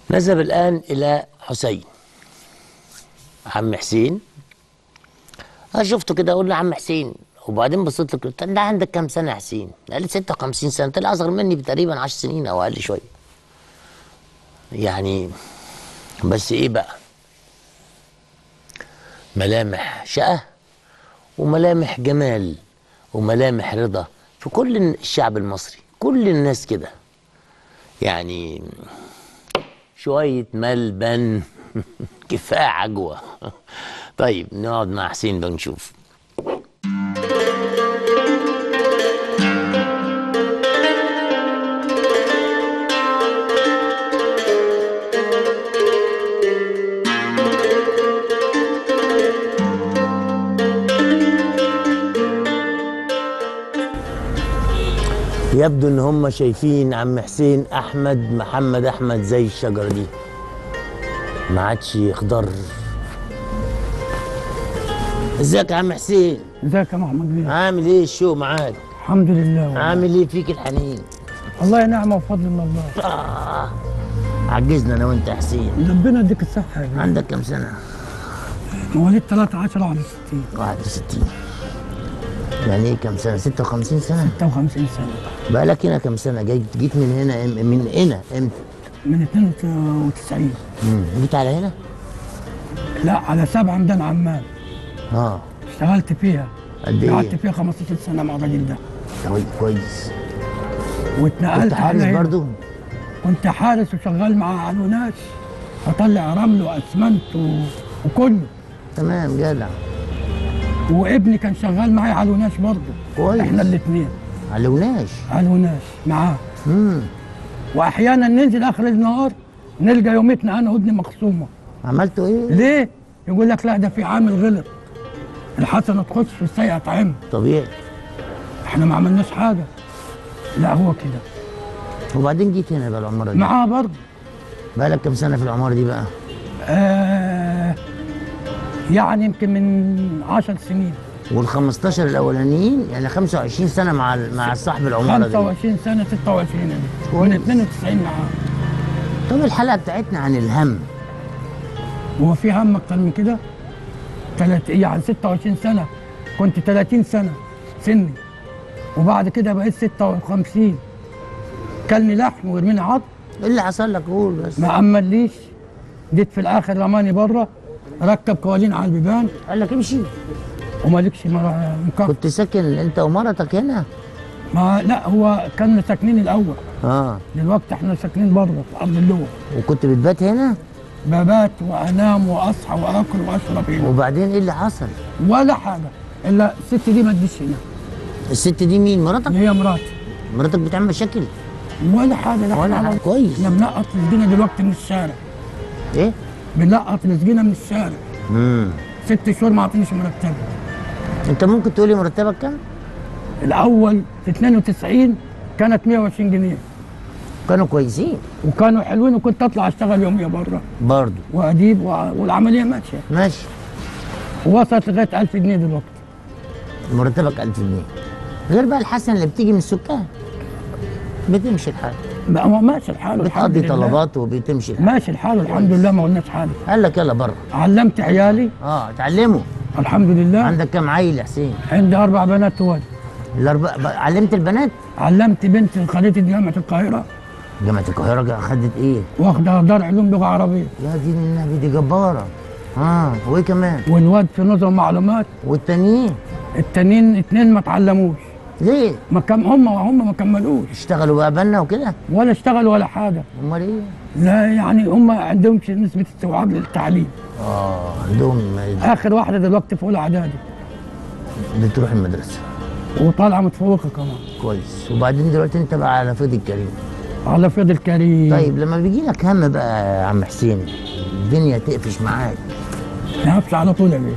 نذهب الآن إلى حسين عم حسين أنا شفته كده أقول له عم حسين وبعدين بصيت له قلت له، أنت عندك كام سنة يا حسين؟ قال لي 56 سنة طلع أصغر مني بتقريبا 10 سنين أو أقل شوية يعني بس إيه بقى؟ ملامح شقة وملامح جمال وملامح رضا في كل الشعب المصري كل الناس كده يعني شوية ملبن كفاية عجوة طيب نقعد مع حسين بقى نشوف يبدو ان هم شايفين عم حسين احمد محمد احمد زي الشجره دي ما عادش يخضر ازيك يا عم حسين ازيك يا محمد بيه عامل ايه الشوق معاك الحمد لله والله. عامل ايه فيك الحنين والله نعمه وفضل من الله آه. عجزنا انا وانت يا حسين ربنا يديك الصحه يا بيه عندك كام سنه مواليد 13 61 61 يعني ايه كام سنه 56 سنه 56 سنه بقالك هنا كام سنه جيت جيت من هنا إم- من هنا امتى من 92 مم. جيت على هنا لا على سبعه ميدان عمان اه اشتغلت فيها قد ايه قعدت فيها 15 سنه مع الراجل ده طيب كويس واتنقلت كنت حارس على هنا. برضو كنت حارس وشغال مع علوناش اطلع رمل واسمنت و... وكله تمام جدع وابني كان شغال معايا علوناش برضه كويس. احنا الاثنين علوناش علوناش معاه امم واحيانا ننزل اخر النهار نلقى يومتنا انا وابني مقسومه عملتوا ايه ليه؟ يقول لك لا ده في عامل غلط الحسنه تخش في السيئه تعم طبيعي احنا ما عملناش حاجه لا هو كده وبعدين جيت هنا بقى العماره دي معاه برضه بقالك كام سنه في العماره دي بقى آه يعني يمكن من 10 سنين وال 15 الاولانيين يعني 25 سنه مع ال- مع صاحب العماره دي 25 سنه 26 يعني من 92 معاه طب الحلقه بتاعتنا عن الهم هو في هم اكتر من كده؟ تلات يعني 26 سنه كنت 30 سنه سني وبعد كده بقيت 56 كلني لحم ويرميني عظم ايه اللي حصل لك قول بس ما عمليش جيت في الاخر رماني بره ركب قوالين على البيبان قال لك امشي ومالكش مر- مكافأة كنت ساكن انت ومرتك هنا ما لا هو كنا ساكنين الاول اه دلوقتي احنا ساكنين بره في ارض اللواء وكنت بتبات هنا ببات وانام واصحى واكل واشرب هنا وبعدين ايه اللي حصل ولا حاجه الا الست دي ما تجيش هنا الست دي مين مراتك اللي هي مراتي مراتك بتعمل مشاكل ولا حاجه لا ولا حاجة. حاجة. كويس. احنا بنلقط رزقنا دلوقتي من الشارع ايه بنلقط رزقنا من الشارع امم ست شهور ما اعطينيش مرتب انت ممكن تقولي مرتبك كام الاول في 92 كانت 120 جنيه كانوا كويسين وكانوا حلوين وكنت اطلع اشتغل يوميه بره برضو واديب وع- والعمليه ماشيه ماشي وصلت لغايه 1000 جنيه دلوقتي مرتبك 1000 جنيه غير بقى الحسن اللي بتيجي من السكان بتمشي الحال بقى هو ماشي الحال والحمد بتقضي لله. طلبات وبتمشي الحال ماشي الحال والحمد لله ما قلناش حاجه قال لك يلا بره علمت عيالي اه اتعلموا الحمد لله عندك كام عيل يا حسين عندي اربع بنات ولد الاربع ب- علمت البنات علمت بنت خريجه جامعه القاهره جامعه القاهره جا- خدت ايه واخده دار علوم لغه عربيه يا دين النبي دي جباره اه وايه كمان والواد في نظم معلومات والتانيين التانيين اتنين ما اتعلموش ليه ما كم هم وهم ما كملوش اشتغلوا بقى بنا وكده ولا اشتغلوا ولا حاجه امال ايه لا يعني هم عندهم نسبه استيعاب للتعليم اه عندهم اخر واحده دلوقتي في اولى اعدادي بتروح المدرسه وطالعه متفوقه كمان كويس وبعدين دلوقتي انت بقى على فيض الكريم على فيض الكريم طيب لما بيجي لك هم بقى يا عم حسين الدنيا تقفش معاك نفس على طول يا بيه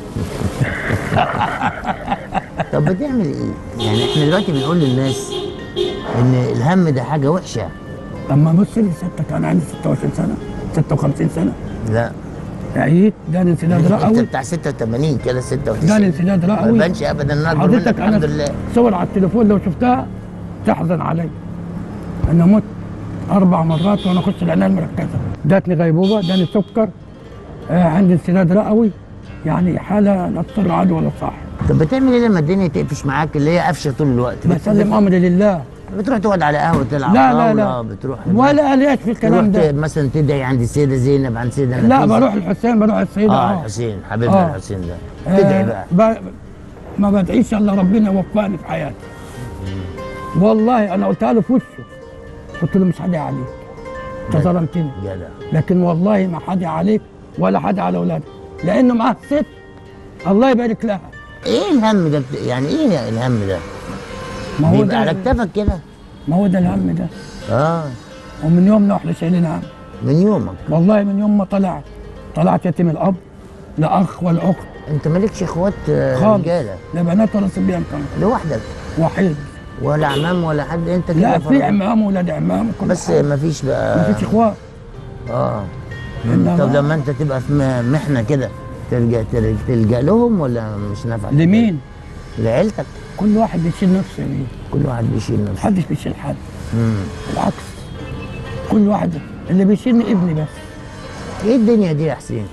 طب بتعمل ايه؟ يعني احنا دلوقتي بنقول للناس ان الهم ده حاجه وحشه لما بص لي ستك انا عندي 26 سنه 56 سنه لا عييت جاني انسداد انت رئوي بتاع 86 كده جاني 96 انسداد ما رئوي بانش ابدا ان اكبر منك حضرتك الحمد انا لله صور على التليفون لو شفتها تحزن علي انا مت اربع مرات وانا اخش العنايه المركزه ادتني غيبوبه اداني سكر آه عندي انسداد رئوي يعني حاله لا تضر عدو ولا صاحب طب بتعمل ايه لما الدنيا تقفش معاك اللي هي قفشه طول الوقت بت- بسلم امري لله بتروح تقعد على قهوه تلعب لا لا طاولة، لا بتروح ولا ليش في الكلام تروح ده ت- مثلا تدعي عند السيده زينب عند السيده لا نفيسة. بروح الحسين بروح السيده اه اه, الحسين حبيبنا آه. الحسين ده تدعي آه بقى ب... ما بدعيش الا ربنا يوفقني في حياتي والله انا قلتها له في وشه قلت له مش هدعي عليك انت ظلمتني جدع لكن والله ما حد عليك ولا حد على اولادك لانه معاه ست الله يبارك لها ايه الهم ده بت- يعني ايه الهم ده ما هو بيبقى على ده كتفك كده ما هو ده الهم ده اه ومن يومنا واحنا شايلين هم من يومك والله من يوم ما طلعت طلعت يتيم الاب لا اخ ولا اخت انت مالكش اخوات آه، خالص رجاله لا بنات ولا صبيان كمان لوحدك وحيد ولا عمام ولا حد انت كده لا في فرد. عمام ولاد عمام وكل بس حاجة. ما فيش بقى ما فيش اخوات اه إنما- طب لما انت تبقى في م- محنه كده تلجا تلجا, تلجأ لهم ولا مش نافع لمين؟ لعيلتك كل واحد بيشيل نفسه يعني كل واحد بيشيل نفسه محدش بيشيل حد مم. بالعكس كل واحد اللي بيشيلني ابني بس ايه الدنيا دي يا حسين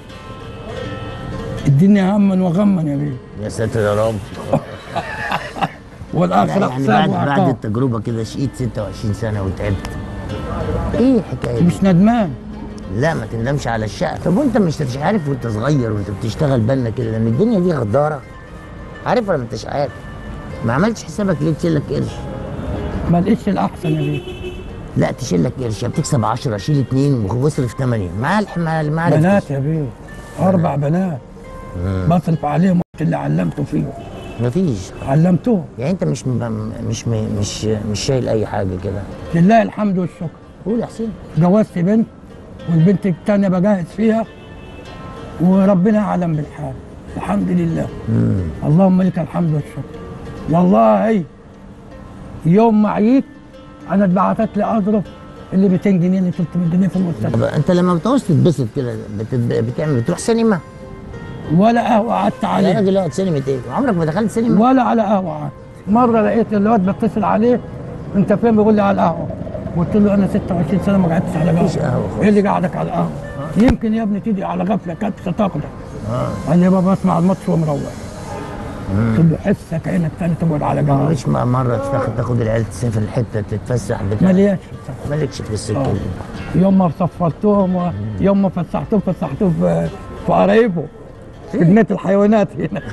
الدنيا هما وغما يا بيه يا ساتر يا رب لا والاخره يعني حساب بعد بعد وعطاء التجربه كده شقيت 26 سنه وتعبت ايه الحكايه دي؟ مش ندمان لا ما تندمش على الشقه طب وانت مش مش عارف وانت صغير وانت بتشتغل بالنا كده لان الدنيا دي غداره عارف ولا ما انتش عارف ما عملتش حسابك ليه تشيل لك قرش ما لقيتش الاحسن يا بيه لا تشيل لك قرش بتكسب 10 شيل اثنين واصرف 8 مع الح- مع مع بنات يا بيه اربع بنات بصرف عليهم وقت اللي علمته فيهم مفيش علمتهم يعني انت مش م- مش م- مش مش شايل اي حاجه كده لله الحمد والشكر قول يا حسين جوزت بنت والبنت الثانيه بجهز فيها وربنا اعلم بالحال الحمد لله مم. اللهم لك الحمد والشكر والله يوم ما عييت انا اتبعتت لي اظرف اللي 200 جنيه اللي 300 جنيه في المستشفى طب انت لما بتعوز تتبسط كده بت- بتعمل بتروح سينما ولا قهوه قعدت يا عليه راجل اقعد سينما ايه عمرك ما دخلت سينما ولا على قهوه قعدت مره لقيت الواد بتصل عليه انت فين بيقول لي على القهوه قلت له انا 26 سنه ما قعدتش على مفيش قهوه قهوة خالص. ايه اللي قعدك على القهوه يمكن يا ابني تيجي على غفله كانت تاخدك قال لي يا بابا اسمع الماتش ومروح قلت له حسك عينك تاني تقعد على ما قهوه فيش مرة تاخد تاخد العيال تسافر الحتة تتفسح بتاع ملياش مالكش في السكة آه. دي يوم ما صفرتهم و- يوم ما فسحتهم فسحتهم في في قرايبه في جنينه الحيوانات هنا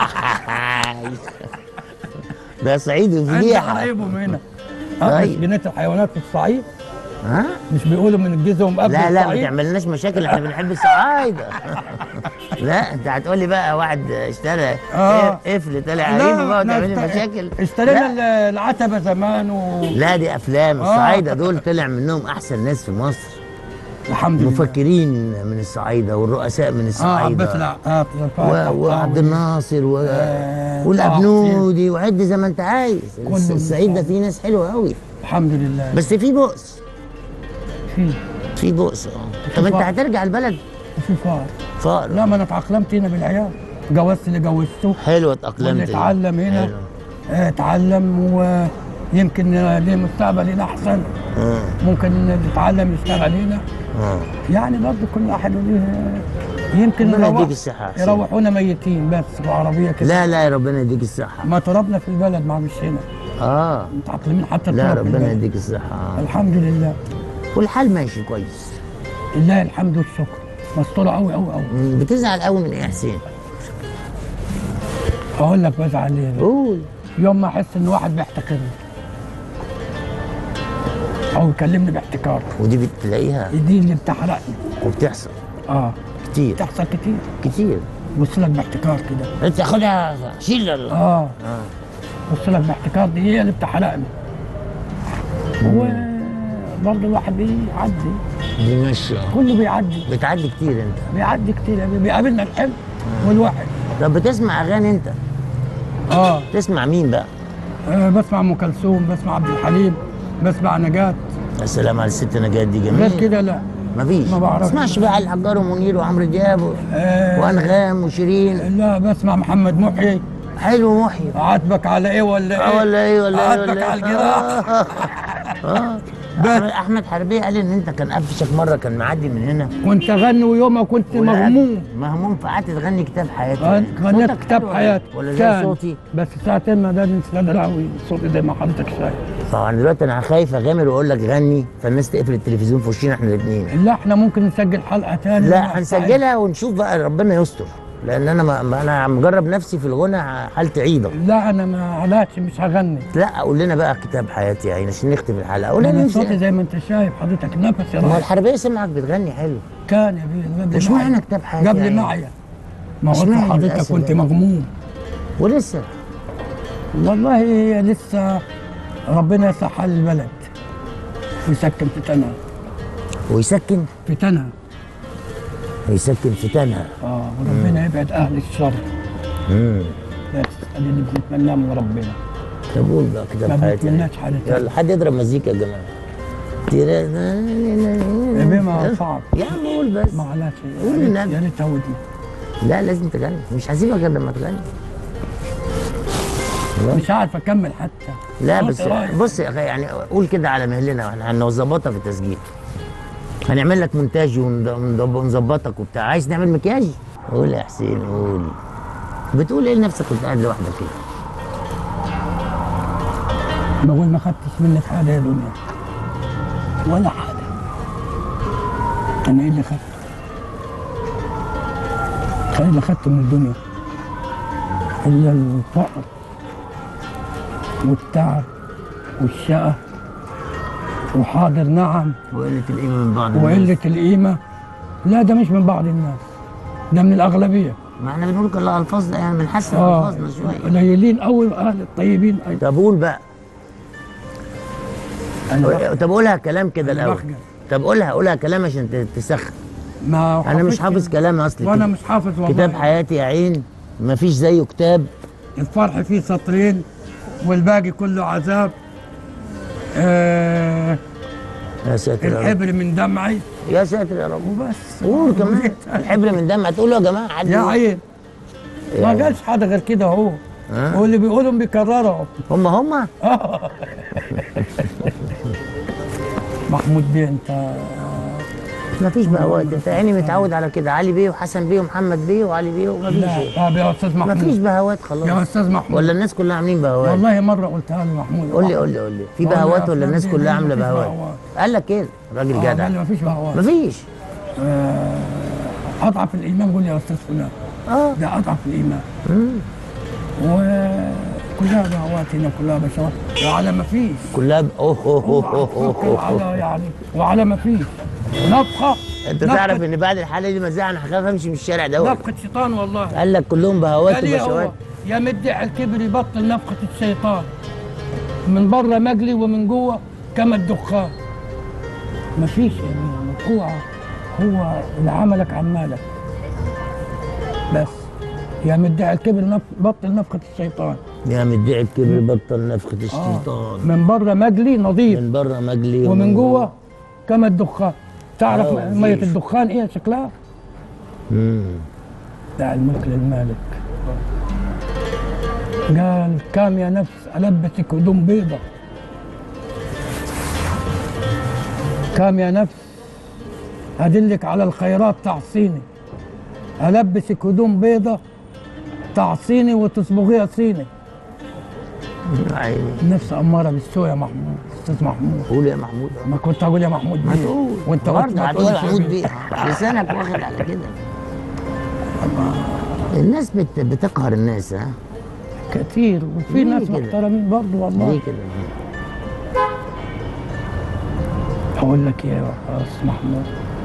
ده صعيد عند وفضيحة قرايبهم هنا اه طيب. جنينه الحيوانات في الصعيد ها؟ مش بيقولوا من الجيزه ومقابل لا لا ما الصعيد تعملناش مشاكل احنا بنحب الصعايدة لا انت هتقول لي بقى واحد اشترى آه. قفل طلع قريبه بقى إحنا وتعمل لي اشت- مشاكل اشترينا لا. ال- العتبه زمان والحمد لا دي افلام آه. الصعايدة دول طلع منهم احسن ناس في مصر لله مفكرين من الصعايدة والرؤساء من اه الصعايدة عباس العقاد و- وعبد الناصر و... آه، والابنودي وعد زي ما انت عايز كله الس- الصعيد ده فيه ناس حلوه قوي الحمد لله بس في بؤس في في بؤس اه طب انت فقر. هترجع البلد وفي فار فقر لا ما انا اتاقلمت هنا بالعيال جوزت اللي جوزته حلوه اتاقلمت واللي دي. اتعلم هنا حلو. آه، اتعلم ويمكن ليه مستقبل هنا احسن اه ممكن يتعلم يشتغل هنا اه يعني برضه كل واحد له يمكن ربنا يروح يديك الصحة يا حسين. يروحونا ميتين بس بعربيه كده لا لا يا ربنا يديك الصحه ما تربنا في البلد ما مش هنا اه متعقلمين حتى لا التراب في ربنا البلد. يديك الصحه آه. الحمد لله والحال ماشي كويس لله الحمد والشكر مستوره قوي قوي قوي مم، بتزعل قوي من ايه يا حسين اقول لك بزعل ليه بقى. قول يوم ما احس ان واحد بيحتقرني او يكلمني باحتكار ودي بتلاقيها دي اللي بتحرقني وبتحصل اه كتير بتحصل كتير كتير بص لك باحتكار كده انت خدها شيل ال- اه اه بص لك باحتكار دي هي اللي بتحرقني وبرضه الواحد بيعدي بيمشي اه كله بيعدي بتعدي كتير انت بيعدي كتير يعني بيقابلنا الحلم والوحش طب بتسمع اغاني انت اه تسمع مين بقى آه، بسمع ام كلثوم بسمع عبد الحليم بسمع نجاة يا سلام على الست نجاة دي غير جميل كده لا مفيش ما بعرفش. تسمعش بقى الحجار ومنير وعمرو دياب و- آه وانغام وشيرين لا بسمع محمد محيي حلو محيي عاتبك على ايه ولا ايه اه ولا ايه ولا ايه عاتبك ولا على ايه الجراح آه. اه بس أحمد- احمد حربيه قال ان انت كان قفشك مره كان معدي من هنا كنت اغني ويومها كنت ولقاك مغموم مهموم فقعدت تغني كتاب حياتي غنيت صوتك كتاب حلو حياتي ولا زي كان صوتي بس ساعتين ما ده استدعى قوي صوتي زي ما حضرتك شايف طبعا دلوقتي انا خايف اغامر واقول لك غني فالناس تقفل التلفزيون في وشنا احنا الاثنين لا احنا ممكن نسجل حلقه تاني لا هنسجلها ونشوف بقى ربنا يستر لان انا ما ما انا مجرب نفسي في الغنى حالتي عيضه لا انا ما علاش مش هغني لا قول لنا بقى كتاب حياتي يا عيني عشان نختم الحلقه قول انا لنا صوتي نفسي زي ما انت شايف حضرتك نفسي ما هو رايح الحربيه سمعك بتغني حلو كان يا بيه قبل مش معي. معنى كتاب حياتي قبل يعني. معي ما قلت اشمعنى حضرتك للأسف كنت يعني؟ مغموم ولسه والله هي لسه ربنا يصحى البلد ويسكن في تنها ويسكن في تنها ويسكن في تنها اه وربنا يبعد اهل الشر امم بس اللي بنتمناه من ربنا طب قول بقى كتاب ما حياتي بنتمناش حاجه تانية. يلا حد يضرب مزيكا يا جماعه يا بيه ما صعب يا عم قول بس ما علاش قول يا النبي. ريت- يا ريت ودني لا لازم تغني مش هسيبك غير لما تغني مش عارف اكمل حتى لا صوتي بس رايح. بص يا اخي يعني قول كده على مهلنا واحنا هنظبطها في التسجيل هنعمل لك مونتاج ونض- ونض- ونظبطك وبتاع عايز نعمل مكياج قول يا حسين قول بتقول ايه لنفسك كنت قاعد لوحدك كده بقول ما خدتش منك حاجه يا دنيا ولا حاجه انا ايه اللي خدته؟ ايه اللي خدته من الدنيا؟ الا الفقر والتعب والشقى وحاضر نعم وقلة القيمة من بعض الناس. وقله القيمه لا ده مش من بعض الناس ده من الاغلبيه ما احنا بنقول كلها الفاظ يعني بنحسن اه الفاظنا شويه قليلين قوي اهل الطيبين أيضا. طب قول بقى انا بخ- طب قولها كلام كده أنا الاول بخجل. طب قولها قولها كلام عشان ت- تسخن ما انا مش حافظش- حافظ كلام اصلي وانا كده. مش حافظ والله كتاب حياتي يا عين ما فيش زيه كتاب الفرح فيه سطرين والباقي كله عذاب آه يا ساتر يا رب الحبر من دمعي يا ساتر يا رب وبس قول كمان الحبر من دم هتقولوا يا جماعه حد يا يقول. عين يا ما عين. قالش حاجه غير كده هو ها؟ واللي بيقولوا بيكرروا هم هم محمود بيه انت ما فيش بقى وقت انت يعني متعود على كده علي بيه وحسن بيه ومحمد بيه وعلي بيه وما فيش لا طب يا استاذ ما فيش محمود بهوات يا خلاص استاذ محمود ولا الناس كلها عاملين بهوات والله مره قلتها له محمود قول لي قول لي قول لي في والله بهوات يا ولا الناس أستاذ كلها ما عامله فيش بهوات بهوات. قال لك كده راجل آه، جدع قال لي ما فيش بهوات مفيش آه، اضعف الايمان قول لي يا استاذ فلان اه ده اضعف الايمان مم. وكلها بهوات هنا كلها بشوات وعلى ما فيش كلها ب... اوه اوه اوه اوه اوه أوه. وعلى يعني وعلى ما فيش نفخه انت نفخة- تعرف ان بعد الحلقه دي مزاع انا هخاف امشي من الشارع دوت نفخه شيطان والله قال لك كلهم بهوات قال لي هو وبشوات يا مدعي الكبر يبطل نفخه الشيطان من بره مجلي ومن جوه كما الدخان ما فيش يعني هو هو اللي عملك عمالك بس يا مدعي الكبر نف... بطل نفخه الشيطان يا مدعي الكبر بطل نفخه الشيطان من بره مجلي نظيف من بره مجلي ومن جوه كما الدخان تعرف آه، ميه نظيف. الدخان ايه شكلها؟ مم. دع الملك للمالك قال كام يا نفس ألبسك هدوم بيضة كام يا نفس أدلك على الخيرات تعصيني ألبسك هدوم بيضة تعصيني وتصبغيها صيني عيني النفس أمارة بالسوء يا محمود أستاذ محمود قول يا محمود ما كنت أقول يا محمود ما بيه. تقول وأنت قلت برضه ما هتقول تقولش محمود بيه. بيه لسانك واخد على كده الناس بت... بتقهر الناس ها كتير وفي ليه ناس كده؟ محترمين برضه والله ليه كده اقول لك ايه يا استاذ محمود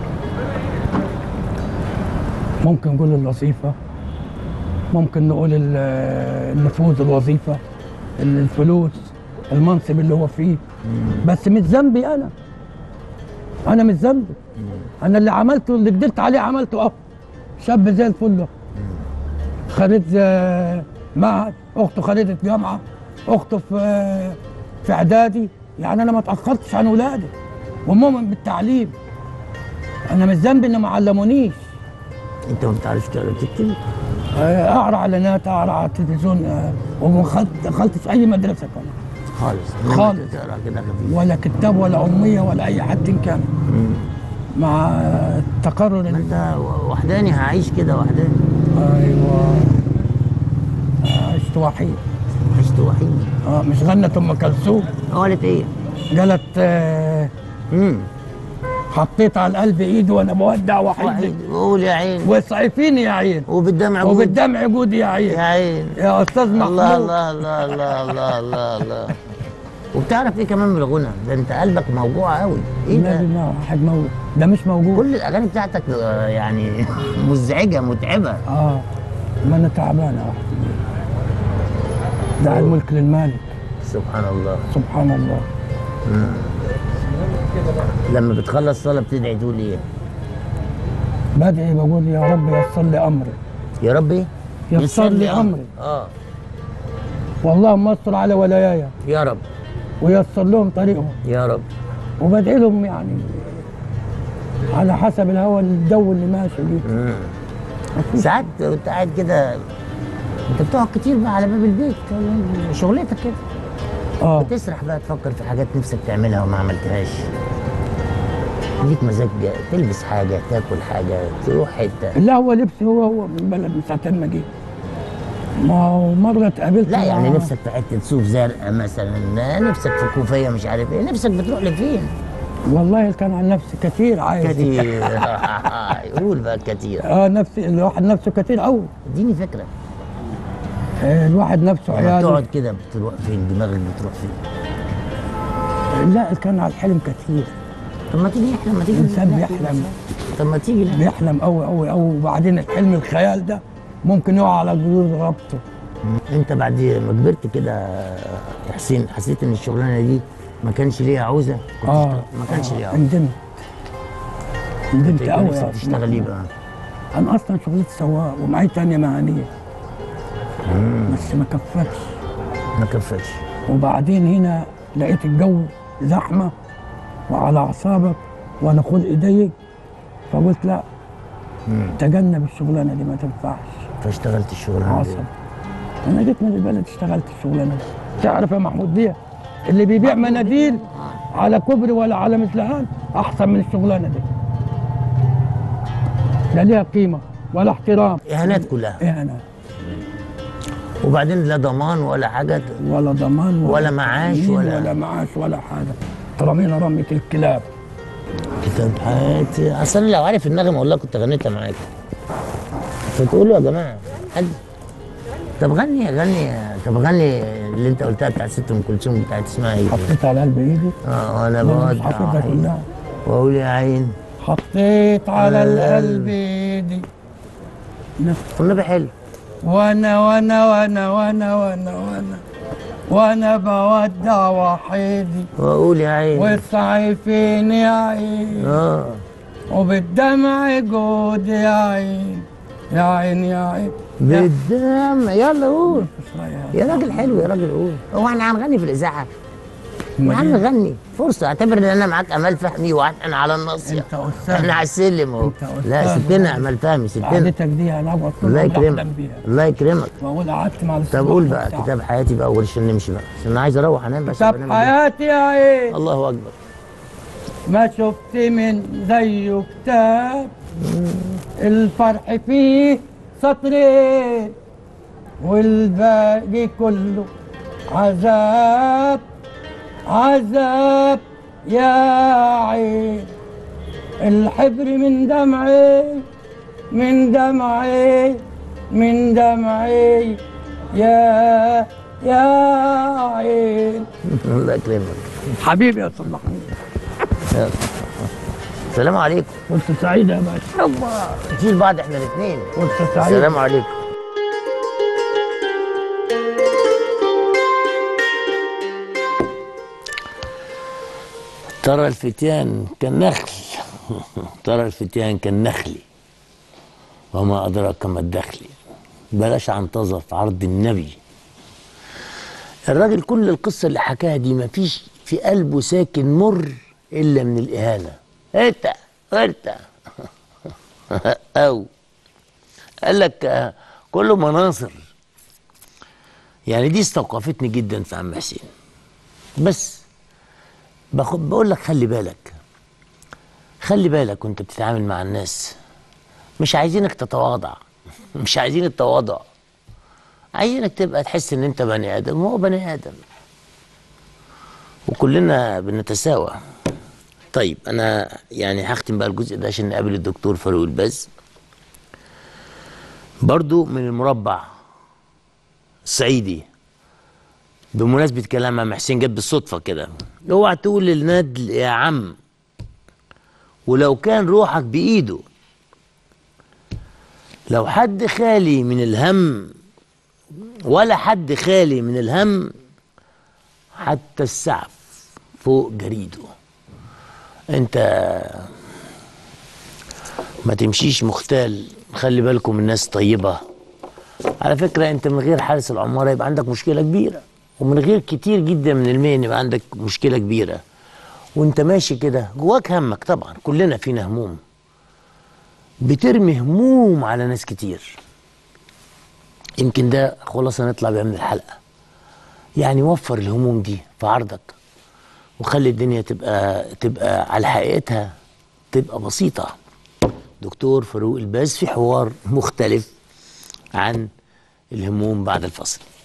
ممكن نقول الوظيفه ممكن نقول ال- النفوذ الوظيفه الفلوس المنصب اللي هو فيه بس مش ذنبي انا انا مش ذنبي انا اللي عملته اللي قدرت عليه عملته اه شاب زي الفل خريج آه، معهد اخته خريجه جامعه اخته في آه، في اعدادي يعني انا ما اتاخرتش عن ولادي ومؤمن بالتعليم انا مش ذنبي ان ما علمونيش انت ما بتعرفش تقرا تكتب آه، اقرا اعلانات اقرا على التلفزيون آه، وما خدت- دخلتش اي مدرسه كمان خالص خالص. تقرا كده خفيف ولا كتاب ولا أمية ولا أي حد كان مع التقرر ما ال- انت وحداني هعيش كده وحداني أيوه عشت وحيد عشت وحيد آه مش غنت أم كلثوم قالت ايه؟ قالت آه امم حطيت على القلب ايدي وانا بودع وحيد وحيد قول يا عين وصعفيني يا عين وبالدمع جود. وبالدمع جودي يا عين يا عين يا استاذ محمود الله الله الله الله الله الله الله وبتعرف ايه كمان من الغنى ده انت قلبك موجوع قوي ايه النبي ده ما واحد موجود ده مش موجود كل الاغاني بتاعتك آه، يعني مزعجه متعبه اه ما انا تعبان اه دع الملك للمالك سبحان الله سبحان الله لما بتخلص صلاه بتدعي تقول ايه بدعي بقول يا رب يسر لي امري يا ربي يسر لي امري اه واللهم استر على ولاياي يا رب ويسر لهم طريقهم يا رب وبدعي لهم يعني على حسب الهوى الجو اللي ماشي بيه مم. ساعات وانت قاعد كده انت بتقعد كتير بقى على باب البيت شغلتك كده اه تسرح بقى تفكر في حاجات نفسك تعملها وما عملتهاش ليك مزاج تلبس حاجه تاكل حاجه تروح حته لا هو لبسي هو هو من بلد من ساعتين ما جيت ما هو مرة اتقابلت لا يعني مع- نفسك في حته صوف زرقاء مثلا نفسك في كوفيه مش عارف ايه نفسك بتروح لفين والله كان عن نفسي كتير عايز كتير قول بقى كتير اه نفسي الواحد نفسه كتير قوي اديني فكره آه الواحد نفسه لما عياله تقعد كده بتروح فين دماغك بتروح فين لا كان على الحلم كتير طب ما تيجي احلم ما تيجي الإنسان نحكي بيحلم. طب ما تيجي نحكي. بيحلم قوي قوي قوي وبعدين الحلم الخيال ده ممكن يقع على جذور ربطه انت بعد ما كبرت كده يا حسين حسيت ان الشغلانه دي ما كانش ليها عوزه كنت اه تشتغل- ما كانش ليها آه، عوزه ندمت ندمت يبقى قوي نفسك يا تشتغل ايه بقى؟ انا اصلا شغلتي سواق ومعي تانية مهنية بس ما كفتش ما كفتش وبعدين هنا لقيت الجو زحمه وعلى اعصابك وانا خلقي ضيق فقلت لا تجنب الشغلانه دي ما تنفعش فاشتغلت الشغلانه دي عصب انا جيت من البلد اشتغلت الشغلانه دي تعرف يا محمود بيه اللي بيبيع مناديل على كوبري ولا على مثلهان احسن من الشغلانه دي لا ليها قيمه ولا احترام اهانات كلها ايه انا وبعدين لا ضمان ولا حاجه ولا ضمان ولا معاش تأمين ولا- ولا معاش ولا حاجه ترمينا رميه الكلاب كتاب حياتي اصل أنا لو عارف النغمه والله كنت غنيتها معاك فتقولوا يا جماعه حد طب غني غني طب غني اللي انت قلتها بتاعت ست ام كلثوم بتاعت اسمها ايه؟ حطيت على قلب ايدي اه انا مش بودع حافظها عين. كلها واقول يا عين حطيت على على القلب ايدي والنبي حلو وانا وانا وانا وانا وانا وانا وانا بودع وحيدي واقول يا عين والسعي فين يا عين اه وبالدمع جود يا عين يا عين يا عين بالدم يلا قول يا يا راجل حلو يا راجل قول هو احنا هنغني في الاذاعه يا عم غني فرصه اعتبر ان انا معاك امال فهمي واحنا على الناصيه انت استاذ احنا على السلم اهو أنت أستاذ. لا ستنا امال فهمي ستنا قعدتك دي انا اقعد طول الله عمري يكرمك احلم بيها الله يكرمك واقول قعدت مع طب قول بقى كتاب حياتي بقى اول عشان نمشي بقى عشان انا عايز اروح انام بس كتاب بنام حياتي يا عين الله اكبر ما شفت من زيه كتاب الفرح فيه سطرين والباقي كله عذاب عذاب يا عين الحبر من دمعي من دمعي من دمعي يا يا عين الله يكرمك حبيبي يا استاذ محمود يلا. السلام عليكم فرصة سعيدة يا باشا الله نشيل بعض احنا الاثنين فرصة سعيدة السلام عليكم ترى الفتيان كالنخل ترى الفتيان كالنخل وما أدراك ما الدخل بلاش عنطزة في عرض النبي الراجل كل القصة اللي حكاها دي مفيش في قلبه ساكن مر إلا من الإهانة انت انت أو قال لك آه، كله مناصر يعني دي استوقفتني جدا في عم حسين بس باخد بقول لك خلي بالك خلي بالك وانت بتتعامل مع الناس مش عايزينك تتواضع مش عايزين التواضع عايزينك تبقى تحس ان انت بني ادم وهو بني ادم وكلنا بنتساوى طيب انا يعني هختم بقى الجزء ده عشان نقابل الدكتور فاروق الباز برضو من المربع الصعيدي بمناسبة كلام عم حسين جت بالصدفة كده اوعى تقول للندل يا عم ولو كان روحك بإيده لو حد خالي من الهم ولا حد خالي من الهم حتى السعف فوق جريده انت ما تمشيش مختال خلي بالكم الناس طيبة على فكرة انت من غير حارس العمارة يبقى عندك مشكلة كبيرة ومن غير كتير جدا من المهن يبقى عندك مشكلة كبيرة وانت ماشي كده جواك همك طبعا كلنا فينا هموم بترمي هموم على ناس كتير يمكن ده خلاصة نطلع بيها من الحلقة يعني وفر الهموم دي في عرضك وخلي الدنيا تبقى تبقى على حقيقتها تبقى بسيطة دكتور فاروق الباز في حوار مختلف عن الهموم بعد الفصل